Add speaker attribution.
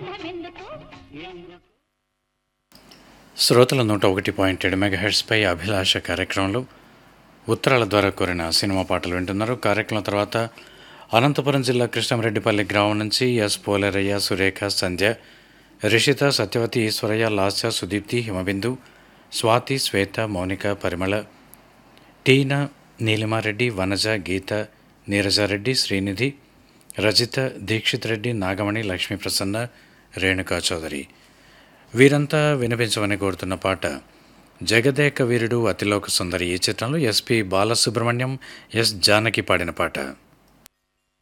Speaker 1: బంధమెందుకు
Speaker 2: శ్రోతల నూట ఒకటి పాయింట్ ఏడు మెగాహెడ్స్పై అభిలాష కార్యక్రమంలో ఉత్తరాల ద్వారా కోరిన సినిమా పాటలు వింటున్నారు కార్యక్రమం తర్వాత అనంతపురం జిల్లా కృష్ణంరెడ్డిపల్లి గ్రామం నుంచి ఎస్ పోలేరయ్య సురేఖ సంధ్య రిషిత సత్యవతి ఈశ్వరయ్య లాస్య సుదీప్తి హిమబిందు స్వాతి శ్వేత మౌనిక పరిమళ టీనా నీలిమారెడ్డి వనజ గీత నీరజారెడ్డి శ్రీనిధి రజిత దీక్షిత్ రెడ్డి నాగమణి లక్ష్మీ ప్రసన్న రేణుకా చౌదరి వీరంతా వినిపించమని కోరుతున్న పాట జగదేక వీరుడు అతిలోక సుందరి ఈ చిత్రంలో ఎస్పి బాలసుబ్రహ్మణ్యం ఎస్ జానకి పాడిన పాట